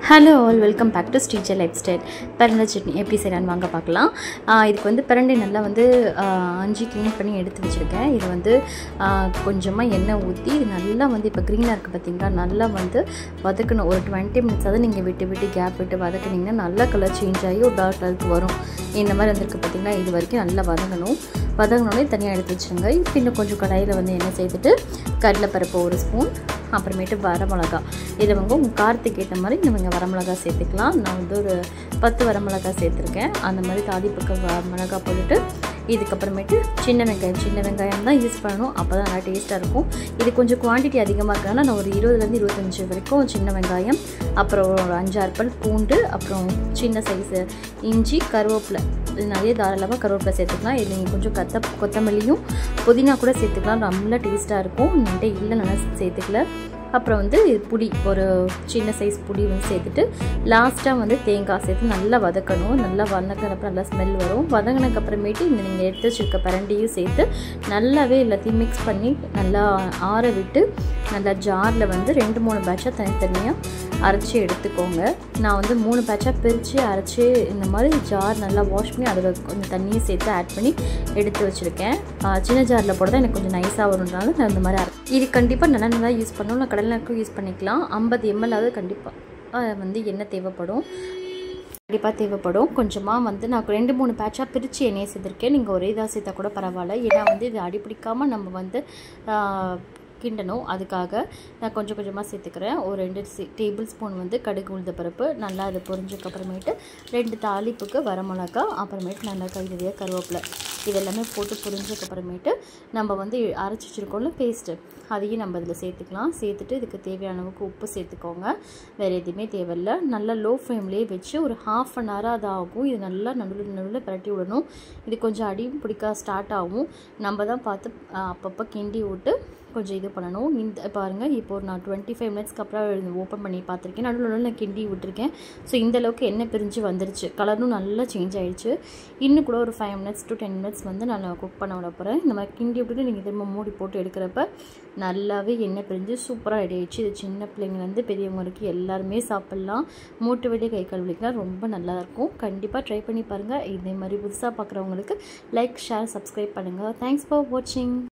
hello all welcome back to ஸ்டீச்சர் life style பிரண்டை சட்னி எப்படி செய்யலான்னு வாங்க பார்க்கலாம் ஆஹ் இதுக்கு வந்து பிரண்டை நல்லா வந்து ஆஹ் அஞ்சு க்ளீன் பண்ணி எடுத்து வச்சுருக்கேன் இது வந்து கொஞ்சமாக எண்ணெய் ஊற்றி இது நல்லா வந்து இப்போ க்ரீனாக இருக்குது பார்த்தீங்களா நல்லா வந்து வதக்கணும் ஒரு டுவெண்ட்டி மினிட்ஸ் அதை நீங்கள் விட்டு விட்டு கேப் விட்டு வதக்குனீங்கன்னா நல்லா கலர் சேஞ்ச் ஆகி ஒரு டார்க் கலருக்கு வரும் இந்த மாதிரி வந்திருக்கு பார்த்தீங்களா இது வரைக்கும் நல்லா வதங்கணும் வதங்கினோடனே தனியாக எடுத்து வச்சுருங்க இப்போ இன்னும் கொஞ்சம் கடாயில் வந்து எண்ணெய் சேர்த்துட்டு கடலைப்பருப்பு ஒரு ஸ்பூன் அப்புறமேட்டு வரமிளகா இதை வந்து உங்கள் காரத்துக்கு ஏற்ற மாதிரி நீங்கள் வரமிளகா சேர்த்துக்கலாம் நான் வந்து ஒரு பத்து வரமிளகா சேர்த்துருக்கேன் அந்த மாதிரி தாளிப்புக்கு வ மிளகா போட்டுட்டு இதுக்கப்புறமேட்டு சின்ன வெங்காயம் சின்ன வெங்காயம் தான் யூஸ் பண்ணணும் அப்போ தான் நல்லா டேஸ்ட்டாக இருக்கும் இது கொஞ்சம் குவான்டிட்டி அதிகமாக இருக்கனால நான் ஒரு இருபதுலேருந்து இருபத்தஞ்சி வரைக்கும் சின்ன வெங்காயம் அப்புறம் ஒரு அஞ்சாறு பல் பூண்டு அப்புறம் சின்ன சைஸு இஞ்சி கருவேப்பிலை இது நிறைய தாராளமாக கருவேப்பிலை சேர்த்துக்கலாம் இது நீங்கள் கொஞ்சம் கத்த கொத்தமல்லியும் புதினா கூட சேர்த்துக்கலாம் நல்லா டேஸ்ட்டாக இருக்கும் என்கிட்ட இல்லை நல்லா சேர்த்துக்கல அப்புறம் வந்து புளி ஒரு சின்ன சைஸ் புளி வந்து சேர்த்துட்டு லாஸ்ட்டாக வந்து தேங்காய் சேர்த்து நல்லா வதக்கணும் நல்லா வதக்கினப்பறம் நல்லா ஸ்மெல் வரும் வதங்கினதுக்கு அப்புறமேட்டு இந்த நீங்கள் எடுத்து வச்சுருக்க பரண்டியும் சேர்த்து நல்லாவே எல்லாத்தையும் மிக்ஸ் பண்ணி நல்லா ஆற விட்டு நல்லா ஜாரில் வந்து ரெண்டு மூணு பேட்சாக தனித்தனியாக அரைச்சி எடுத்துக்கோங்க நான் வந்து மூணு பேட்சாக பிரித்து அரைச்சி இந்த மாதிரி ஜார் நல்லா வாஷ் பண்ணி அதில் கொஞ்சம் தண்ணியை சேர்த்து ஆட் பண்ணி எடுத்து வச்சுருக்கேன் சின்ன ஜாரில் போட தான் எனக்கு கொஞ்சம் நைஸாக வரும்னால நான் இந்த மாதிரி அரை இது கண்டிப்பாக நல்லா நல்லா யூஸ் பண்ணணும் நான் கடலுக்கும் யூஸ் பண்ணிக்கலாம் ஐம்பது எம்எல்லாவது கண்டிப்பாக வந்து எண்ணெய் தேவைப்படும் கண்டிப்பாக தேவைப்படும் கொஞ்சமாக வந்து நான் ரெண்டு மூணு பேட்சாக பிரித்து எண்ணெயை சேர்த்துருக்கேன் நீங்கள் ஒரே இதாக சேர்த்தா கூட பரவாயில்ல ஏன்னா வந்து இது அடிப்பிடிக்காமல் நம்ம வந்து கிண்டணும் அதுக்காக நான் கொஞ்சம் கொஞ்சமாக சேர்த்துக்கிறேன் ஒரு ரெண்டு டேபிள் ஸ்பூன் வந்து கடுகு உளுந்த பருப்பு நல்லா அது பொரிஞ்சதுக்கு அப்புறமேட்டு ரெண்டு தாளிப்புக்கு வரமிளகா அப்புறமேட்டு நல்லா கைதறியாக கருவேப்பிலை இதெல்லாமே போட்டு புரிஞ்சதுக்கு அப்புறமேட்டு நம்ம வந்து அரைச்சி வச்சுருக்கோம்ல பேஸ்ட்டு அதையும் நம்ம இதில் சேர்த்துக்கலாம் சேர்த்துட்டு இதுக்கு தேவையான அளவுக்கு உப்பு சேர்த்துக்கோங்க வேறு எதுவுமே தேவையில்லை நல்லா லோ ஃப்ளேம்லேயே வச்சு ஒரு ஹாஃப் அன் ஹவர் அது ஆகும் இது நல்லா நடுவில் நடுவில் பரட்டி விடணும் இது கொஞ்சம் அடியும் பிடிக்க ஸ்டார்ட் ஆகும் நம்ம தான் பார்த்து அப்பப்போ கிண்டி விட்டு கொஞ்சம் இது பண்ணணும் இந்த பாருங்கள் இப்போ ஒரு நான் டுவெண்ட்டி ஃபைவ் மினிட்ஸ்க்கு அப்புறம் ஓப்பன் பண்ணி பார்த்துருக்கேன் நடுவில் நடுவில் நான் கிண்டி விட்டுருக்கேன் ஸோ இந்த அளவுக்கு எண்ணெய் பிரிஞ்சு வந்துருச்சு கலரும் நல்லா சேஞ்ச் ஆகிடுச்சு இன்னும் கூட ஒரு five minutes to ten minutes வந்து நான் குக் பண்ண விட போகிறேன் இந்த மாதிரி கிண்டி விட்டுட்டு நீங்கள் திரும்ப மூடி போட்டு எடுக்கிறப்ப நல்லாவே எண்ணெய் பிரிஞ்சு சூப்பராக ரெடி ஆகிடுச்சு இது சின்ன பிள்ளைங்கலேருந்து பெரியவங்களுக்கு எல்லாருமே சாப்பிட்லாம் மூட்டு வெடி கை கழுவிக்கலாம் ரொம்ப நல்லாயிருக்கும் கண்டிப்பாக ட்ரை பண்ணி பாருங்கள் இதே மாதிரி புதுசாக பார்க்குறவங்களுக்கு லைக் ஷேர் சப்ஸ்கிரைப் பண்ணுங்கள் தேங்க்ஸ் ஃபார் வாட்சிங்